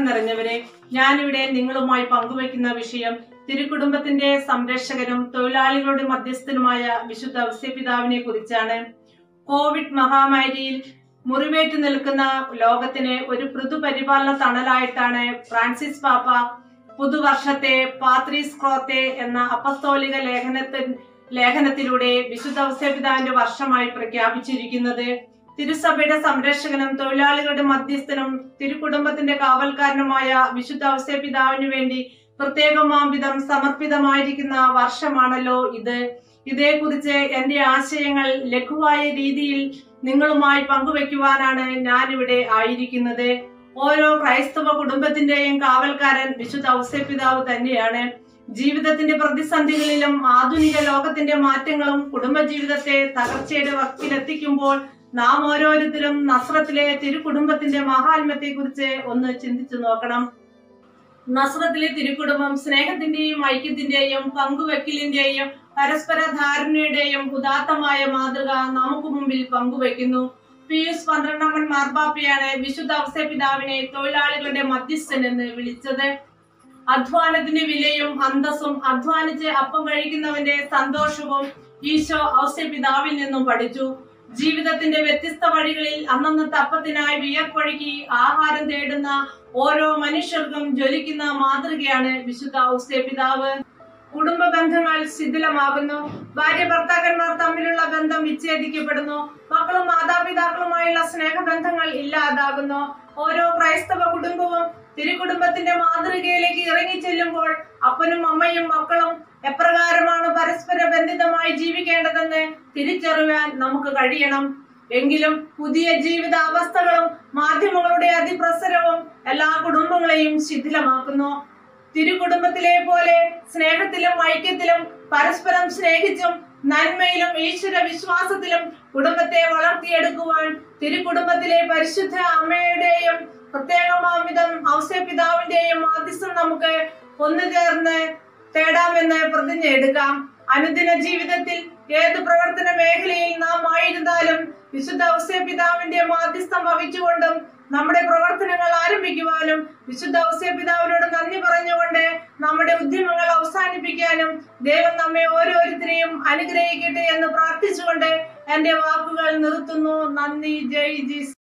നിറഞ്ഞവരെ ഞാനിവിടെ നിങ്ങളുമായി പങ്കുവയ്ക്കുന്ന വിഷയം തിരുക്കുടുംബത്തിന്റെ സംരക്ഷകനും തൊഴിലാളികളുടെ മധ്യസ്ഥനുമായ വിശുദ്ധ ഔസ്യപിതാവിനെ കുറിച്ചാണ് കോവിഡ് മഹാമാരിയിൽ മുറിവേറ്റു നിൽക്കുന്ന ലോകത്തിന് ഒരു പൃഥുപരിപാലന തണലായിട്ടാണ് ഫ്രാൻസിസ് പാപ്പ പുതുവർഷത്തെ പാത്രീസ് ക്രോത്തെ എന്ന അപ്പസ്തോലിക ലേഖനത്തിൽ ലേഖനത്തിലൂടെ വിശുദ്ധ ഔസ്യപിതാവിന്റെ വർഷമായി പ്രഖ്യാപിച്ചിരിക്കുന്നത് തിരുസഭയുടെ സംരക്ഷകനും തൊഴിലാളികളുടെ മധ്യസ്ഥനും തിരുക്കുടുംബത്തിന്റെ കാവൽക്കാരനുമായ വിശുദ്ധ ഔസ്യപിതാവിനു വേണ്ടി പ്രത്യേകമാംവിധം സമർപ്പിതമായിരിക്കുന്ന വർഷമാണല്ലോ ഇത് ഇതേക്കുറിച്ച് എന്റെ ആശയങ്ങൾ ലഘുവായ രീതിയിൽ നിങ്ങളുമായി പങ്കുവെക്കുവാനാണ് ഞാനിവിടെ ആയിരിക്കുന്നത് ഓരോ ക്രൈസ്തവ കുടുംബത്തിന്റെയും കാവൽക്കാരൻ വിശുദ്ധ ഔസ്യപിതാവ് തന്നെയാണ് ജീവിതത്തിന്റെ പ്രതിസന്ധികളിലും ആധുനിക ലോകത്തിന്റെ മാറ്റങ്ങളും കുടുംബജീവിതത്തെ തകർച്ചയുടെ വക്കിലെത്തിക്കുമ്പോൾ നാം ഓരോരുത്തരും നസ്രത്തിലെ തിരുക്കുടുംബത്തിന്റെ മഹാത്മ്യത്തെ കുറിച്ച് ഒന്ന് ചിന്തിച്ചു നോക്കണം നസ്രത്തിലെ തിരുക്കുടുംബം സ്നേഹത്തിന്റെയും ഐക്യത്തിന്റെയും പങ്കുവെക്കലിന്റെയും പരസ്പര ധാരണയുടെയും ഉദാത്തമായ മാതൃക നമുക്ക് മുമ്പിൽ പങ്കുവെക്കുന്നു പിയൂസ് പന്ത്രണ്ടാമൻ മാർപ്പാപ്പയാണ് വിശുദ്ധ ഔസപിതാവിനെ തൊഴിലാളികളുടെ മധ്യസ്ഥൻ എന്ന് വിളിച്ചത് അധ്വാനത്തിന്റെ വിലയും അന്തസ്സും അധ്വാനിച്ച് അപ്പം കഴിക്കുന്നവന്റെ സന്തോഷവും ഈശോ ഔസ്യപിതാവിൽ നിന്നും പഠിച്ചു ജീവിതത്തിന്റെ വ്യത്യസ്ത വഴികളിൽ അന്നന്നത്തെ അപ്പത്തിനായി വിയർപ്പൊഴുക്കി ആഹാരം തേടുന്ന ഓരോ മനുഷ്യർക്കും ജ്വലിക്കുന്ന മാതൃകയാണ് വിശുദ്ധ ഔസ്യപിതാവ് കുടുംബ ബന്ധങ്ങൾ ശിഥിലമാകുന്നു ഭാര്യ ഭർത്താക്കന്മാർ തമ്മിലുള്ള ബന്ധം വിച്ഛേദിക്കപ്പെടുന്നു മക്കളും മാതാപിതാക്കളുമായുള്ള സ്നേഹബന്ധങ്ങൾ ഇല്ലാതാകുന്നു ഓരോ ക്രൈസ്തവ കുടുംബവും തിരുകുടുംബത്തിന്റെ മാതൃകയിലേക്ക് ഇറങ്ങി ചെല്ലുമ്പോൾ അപ്പനും അമ്മയും മക്കളും എപ്രകാരമാണ് പരസ്പര ബന്ധിതമായി ജീവിക്കേണ്ടതെന്ന് തിരിച്ചറിയാൻ നമുക്ക് കഴിയണം എങ്കിലും പുതിയ ജീവിത അവസ്ഥകളും മാധ്യമങ്ങളുടെ അതിപ്രസരവും എല്ലാ കുടുംബങ്ങളെയും ശിഥിലമാക്കുന്നു തിരുകുടുംബത്തിലെ പോലെ സ്നേഹത്തിലും ഐക്യത്തിലും പരസ്പരം സ്നേഹിച്ചും നന്മയിലും ഈശ്വര വിശ്വാസത്തിലും കുടുംബത്തെ വളർത്തിയെടുക്കുവാൻ തിരുകുടുംബത്തിലെ പരിശുദ്ധ അമ്മയുടെയും പ്രത്യേകമാവിധം ഔസ്യപിതാവിന്റെയും ആദിസം നമുക്ക് ഒന്നു ചേർന്ന് തേടാമെന്ന് പ്രതിജ്ഞ എടുക്കാം അനുദിന ജീവിതത്തിൽ ഏത് പ്രവർത്തന മേഖലയിൽ നാം ആയിരുന്നാലും വിശുദ്ധ ഔസ്യപിതാവിന്റെ മാധ്യസ്ഥം വഹിച്ചുകൊണ്ടും നമ്മുടെ പ്രവർത്തനങ്ങൾ ആരംഭിക്കുവാനും വിശുദ്ധ ഔസ്യപിതാവിനോട് നന്ദി പറഞ്ഞുകൊണ്ട് നമ്മുടെ ഉദ്യമങ്ങൾ അവസാനിപ്പിക്കാനും ദൈവം നമ്മെ ഓരോരുത്തരെയും അനുഗ്രഹിക്കട്ടെ എന്ന് പ്രാർത്ഥിച്ചുകൊണ്ട് എന്റെ വാക്കുകൾ നിർത്തുന്നു നന്ദി ജയ് ജീസ്